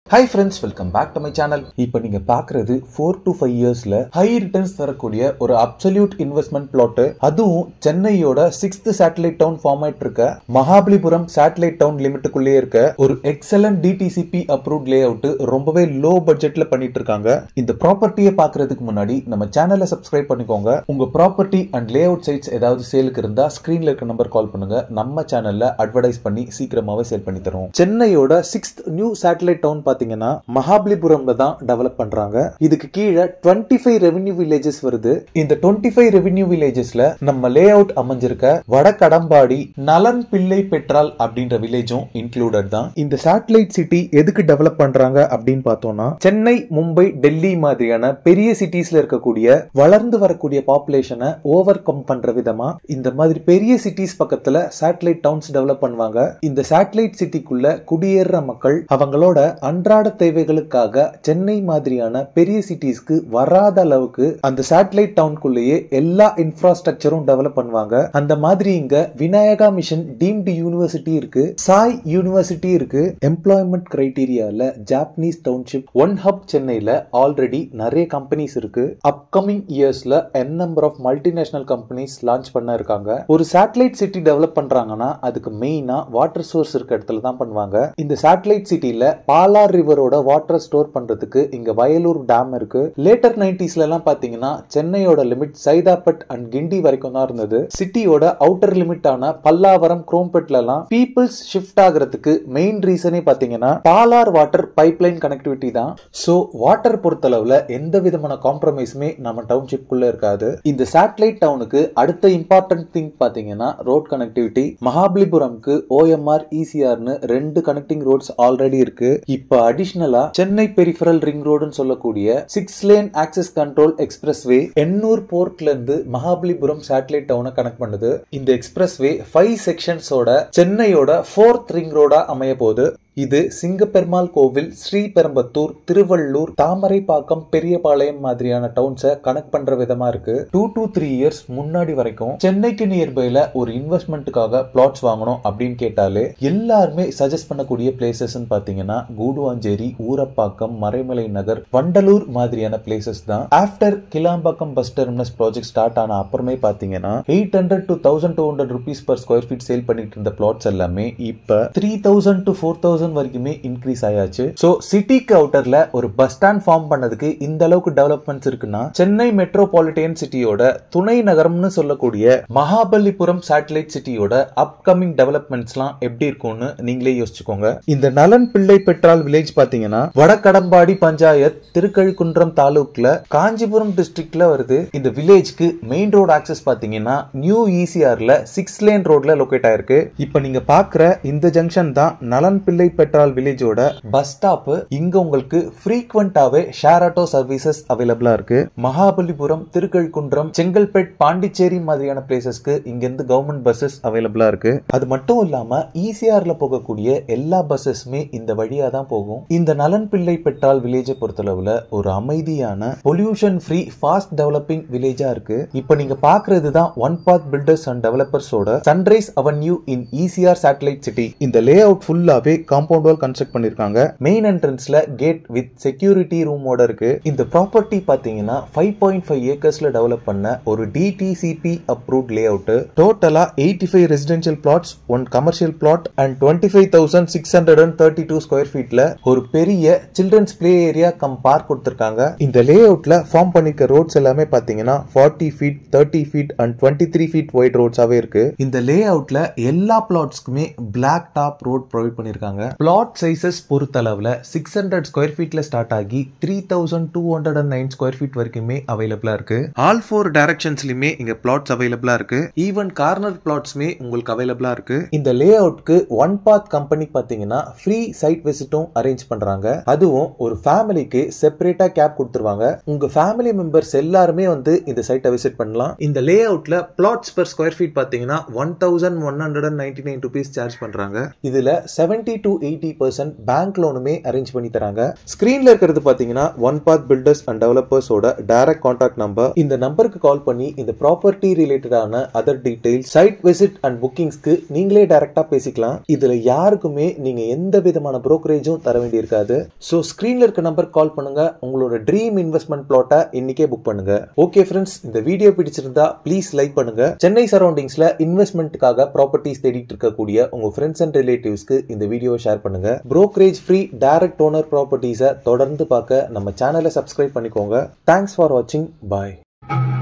high friends welcome back to my channel இப்போ நீங்க பாக்குறது ஃபோர் டு ஃபைவ் இயர்ஸ்ல ஹை ரிட்டர்ன்ஸ் தரக்கூடிய ஒரு அப்சல்யூட் இன்வெஸ்ட்மெண்ட் பிளாட் அதுவும் சென்னையோட சிக்ஸ்த் சேட்டலைட் டவுன் ஃபார்ம் ஆயிட்டு இருக்க மகாபலிபுரம் சேட்டலைட் டவுன் லிமிட்டுக்குள்ளேயே இருக்க ஒரு excellent DTCP approved layout ரொம்பவே லோ பட்ஜெட்ல பண்ணிட்டு இருக்காங்க இந்த ப்ராப்பர்ட்டியை பாக்குறதுக்கு முன்னாடி நம்ம சேனலை சப்ஸ்கிரைப் பண்ணிக்கோங்க உங்க property and layout sites ஏதாவது சேலுக்கு இருந்தா ஸ்கிரீன்ல இருக்க நம்பர் கால் பண்ணுங்க நம்ம சேனல்ல அட்வர்டைஸ் பண்ணி சீக்கிரமாவே சேல் பண்ணி தரோம் சென்னையோட சிக்ஸ்த் நியூ சேட்டலைட் டவுன் பாத்தீங்கன்னா மகாபலிபுரம்ல தான் டெவலப் பண்றாங்க இதுக்கு கீழே டுவெண்ட்டி ஃபைவ் ரெவென்யூ வில்லேஜஸ் வருது இந்த டுவெண்ட்டி ஃபைவ் ரெவென்யூ வில்லேஜஸ்ல நம்ம லே அவுட் அமைஞ்சிருக்க வடகடம்பாடி நலன் பிள்ளை பெற்றால் அப்படின்ற வில்லேஜும் இன்க்ளூடட் தான் இந்த சேட்டலைட் சிட்டி எதுக்கு டெவலப் பண்றாங்க அப்படின்னு பார்த்தோம்னா சென்னை மும்பை டெல்லி மாதிரியான பெரிய சிட்டிஸ்ல இருக்கக்கூடிய வளர்ந்து வரக்கூடிய பாப்புலேஷனை ஓவர் கம் பண்ற விதமா இந்த மாதிரி பெரிய சிட்டிஸ் பக்கத்துல சேட்டலைட் டவுன்ஸ் டெவலப் பண்ணுவாங்க இந்த சேட்டலைட் சிட்டிக்குள்ள குடியேற மக்கள் அவங்களோட அன்றாட தேவைகளுக்காக சென்னை மாதிரியான பெரிய சிட்டிஸ்க்கு வராத அளவுக்கு அந்த சேட்டலைட் டவுனுக்குள்ளேயே எல்லா இன்ஃப்ராஸ்ட்ரக்சரும் டெவலப் பண்ணுவாங்க அந்த மாதிரி இங்க விநாயகா மிஷன் டீம்டு யூனிவர்சிட்டி இருக்கு சாய் யூனிவர்சிட்டி இருக்கு எம்ப்ளாய்மெண்ட் கிரைடீரியால ஜாப்பனீஸ் டவுன்ஷிப் ஒன் ஹப் சென்னையில ஆல்ரெடி நிறைய கம்பெனிஸ் இருக்கு அப்கமிங் இயர்ஸ்ல n number of multinational companies launch பண்ண இருக்காங்க ஒரு சேட்டலைட் சிட்டி டெவலப் பண்றாங்கன்னா அதுக்கு மெயினா வாட்டர் சோர்ஸ் இருக்க இடத்துல தான் பண்ணுவாங்க இந்த சேட்டலைட் சிட்டில பாலார் ரிவரோட வாட்டர் ஸ்டோர் பண்றதுக்கு இங்க வயலூர் டேம் இருக்கு லேட்டர் நைன்டிஸ்ல எல்லாம் பாத்தீங்கன்னா சென்னையோட லிமிட் சைதாப்பட் அண்ட் கிண்டி வரைக்கும் தான் இருந்தது சிட்டியோட அவுட்டர் லிமிட்டான பல்லாவரம் குரோம்பெட்ல எல்லாம் பீப்புள்ஸ் ஷிஃப்ட் ஆகிறதுக்கு மெயின் ரீசனே பாத்தீங்கன்னா பாலார் வாட்டர் பைப்லைன் கனெக்டிவிட்டி தான் சோ வாட்டர் பொறுத்தளவுல எந்த விதமான காம்ப்ரமைஸுமே நம்ம டவுன்ஷிப்குள்ள இருக்காது இந்த சேட்டலைட் டவுனுக்கு அடுத்த இம்பார்ட்டன்ட் திங் பாத்தீங்கன்னா ரோட் கனெக்டிவிட்டி மகாபலிபுரம்க்கு ஓஎம்ஆர் இசிஆர்னு ரெண்டு கனெக்டிங் ரோட்ஸ் ஆல்ரெடி இருக்கு இப்ப அடிஷனலா சென்னை பெரிஃபரல் ரிங் ரோடுன்னு சொல்லக்கூடிய six lane access control expressway Ennore போர்ட்ல இருந்து மகாபலிபுரம் சேட்டலைட் டவுனை கனெக்ட் பண்ணுது இந்த எக்ஸ்பிரஸ் வே ஃபைவ் செக்ஷன்ஸோட சென்னையோட ஃபோர்த் ரிங் ரோடா அமைய போகுது இது சிங்கப்பெருமாள் கோவில் ஸ்ரீபெரும்பத்தூர் திருவள்ளூர் தாமரைப்பாக்கம் பெரியபாளையம் மாதிரியான டவுன்ஸை கனெக்ட் பண்ற விதமா இருக்கு டூ டு த்ரீ இயர்ஸ் முன்னாடி வரைக்கும் சென்னைக்கு நியர்பைல ஒரு இன்வெஸ்ட்மெண்ட்டுக்காக பிளாட்ஸ் வாங்கணும் அப்படின்னு கேட்டாலே எல்லாருமே சஜஸ்ட் பண்ணக்கூடிய பிளேசஸ் பாத்தீங்கன்னா கூடுவாஞ்சேரி ஊரப்பாக்கம் மறைமலை நகர் வண்டலூர் மாதிரியான பிளேசஸ் தான் after Kilambakkam bus terminus project start ஆன அப்புறமே பாத்தீங்கன்னா eight hundred to thousand two hundred rupees per square feet sale பண்ணிட்டு இருந்த பிளாட்ஸ் எல்லாமே இப்ப three thousand to four thousand வரைக்குமே இன்க்ரீஸ் ஆயாச்சு சோ சிட்டிக்கு அவுட்டர்ல ஒரு பஸ் ஸ்டாண்ட் ஃபார்ம் பண்ணதுக்கு இந்த அளவுக்கு டெவலப்மெண்ட்ஸ் இருக்குன்னா சென்னை மெட்ரோபாலிட்டன் சிட்டியோட துணை நகரம்னு சொல்லக்கூடிய மகாபலிபுரம் சேட்டலைட் சிட்டியோட அப்கமிங் டெவலப்மெண்ட்ஸ்லாம் எப்படி இருக்கும்னு நீங்களே யோசிச்சுக்கோங்க இந்த நலன் பிள்ளை பெற்றால் வில்லேஜ் பாத்தீங்கன்னா வடகடம்பாடி பஞ்சாயத் திருக்கழிக்குன்றம் தாலுக்ல காஞ்சிபுரம் டிஸ்ட்ரிக்ட்ல வருது இந்த வில்லேஜ்க்கு மெயின் ரோடு ஆக்சஸ் பாத்தீங்கன்னா நியூ ஈசிஆர்ல சிக்ஸ் லேன் ரோட்ல லொகேட் ஆயிருக்கு இப்போ நீங்க பாக்குற இந்த ஜங்ஷன் தான் நலன் பிள்ளை பெற்றால் வில்லேஜோட பஸ் ஸ்டாப் இங்க உங்களுக்கு ஃப்ரீக்வெண்டாவே ஷேர் ஆட்டோ சர்வீசஸ் அவைலபிளா இருக்கு மகாபலிபுரம் திருக்கழிக்குன்றம் செங்கல்பேட் பாண்டிச்சேரி மாதிரியான பிளேசஸ்க்கு இங்க இருந்து கவர்மெண்ட் பஸ்ஸஸ் அவைலபிளா இருக்கு அது மட்டும் இல்லாம ஈசிஆர்ல போகக்கூடிய எல்லா பஸ்ஸஸுமே இந்த வழியா தான் போகும் இந்த நலன் பிள்ளை பெற்றால் வில்லேஜை பொறுத்தளவுல ஒரு அமைதியான பொல்யூஷன் ஃப்ரீ ஃபாஸ்ட் டெவலப்பிங் வில்லேஜா இருக்கு இப்போ நீங்க பாக்குறது தான் ஒன் பாத் பில்டர்ஸ் அண்ட் டெவலப்பர்ஸோட sunrise avenue in ECR satellite city இந்த லே அவுட் ஃபுல்லாவே காம்பவுண்ட் வால் கன்ஸ்ட்ரக்ட் பண்ணிருக்காங்க மெயின் என்ட்ரன்ஸ்ல கேட் வித் செக்யூரிட்டி ரூமோட இருக்கு இந்த ப்ராப்பர்ட்டி பாத்தீங்கன்னா ஃபைவ் பாயிண்ட் ஃபைவ் ஏக்கர்ஸ்ல டெவலப் பண்ண ஒரு டிடிசிபி அப்ரூவ்ட் லே அவுட் டோட்டலா eighty five residential plots one commercial plot and twenty five thousand six hundred and thirty two square ஃபீட்ல ஒரு பெரிய children's play area cum park கொடுத்திருக்காங்க இந்த லே அவுட்ல ஃபார்ம் பண்ணிருக்க ரோட்ஸ் எல்லாமே பாத்தீங்கன்னா forty feet thirty feet and twenty three feet wide ரோட்ஸாவே இருக்கு இந்த லே அவுட்ல எல்லா பிளாட்ஸ்க்குமே பிளாக் டாப் ரோட் ப்ரொவைட் பண்ணிருக்காங்க பிளாட் சைசஸ் பொறுத்தளவுல சிக்ஸ் ஹண்ட்ரட் ஸ்கொயர் ஃபீட்ல ஸ்டார்ட் ஆகி three thousand two hundred and nine square feet வரைக்குமே அவைலபிளா இருக்கு ஆல் ஃபோர் டைரக்ஷன்ஸ்லயுமே இங்க பிளாட்ஸ் அவைலபிளா இருக்கு ஈவன் கார்னர் பிளாட்ஸ்மே உங்களுக்கு அவைலபிளா இருக்கு இந்த லே அவுட்க்கு ஒன் பாத் கம்பெனி பாத்தீங்கன்னா ஃப்ரீ சைட் விசிட்டும் அரேஞ்ச் பண்றாங்க அதுவும் ஒரு ஃபேமிலிக்கு செப்பரேட்டா கேப் கொடுத்துருவாங்க உங்க ஃபேமிலி மெம்பர்ஸ் எல்லாருமே வந்து இந்த சைட்டை விசிட் பண்ணலாம் இந்த லே அவுட்ல பிளாட்ஸ் per ஸ்கொயர் ஃபீட் பாத்தீங்கன்னா one thousand one hundred and ninety nine rupees charge பண்றாங்க இதுல seventy to eighty percent bank லோனுமே அரேஞ்ச் பண்ணி தராங்க ஸ்கிரீன்ல இருக்கிறது பாத்தீங்கன்னா ஒன் பாத் பில்டர்ஸ் அண்ட் டெவலப்பர்ஸோட டைரக்ட் கான்டாக்ட் நம்பர் இந்த நம்பருக்கு கால் பண்ணி இந்த ப்ராப்பர்ட்டி ரிலேட்டடான other details site visit and புக்கிங்ஸ்க்கு நீங்களே டைரக்டா பேசிக்கலாம் இதுல யாருக்குமே நீங்க எந்த விதமான புரோக்கரேஜும் தர வேண்டியிருக்காது ஸோ ஸ்கிரீன்ல இருக்க நம்பர் கால் பண்ணுங்க உங்களோட ட்ரீம் இன்வெஸ்ட்மெண்ட் பிளாட்டை இன்னைக்கே புக் பண்ணுங்க ஓகே ஃப்ரெண்ட்ஸ் இந்த வீடியோ பிடிச்சிருந்தா ப்ளீஸ் லைக் பண்ணுங்க சென்னை சரௌண்டிங்ஸ்ல இன்வெஸ்ட்மெண்ட்டுக்காக ப்ராப்பர்ட்டிஸ் தேடிட்டு இருக்கக்கூடிய உங்க ஃப்ரெண்ட்ஸ் அண்ட் ரிலேட்டிவ்ஸ்க்கு இந்த வீடியோவை ஷேர் பண்ணுங்க brokerage ஃப்ரீ டைரக்ட் ஓனர் ப்ராப்பர்ட்டிஸை தொடர்ந்து பார்க்க நம்ம சேனலை சப்ஸ்கிரைப் பண்ணிக்கோங்க தேங்க்ஸ் ஃபார் வாட்சிங் பாய்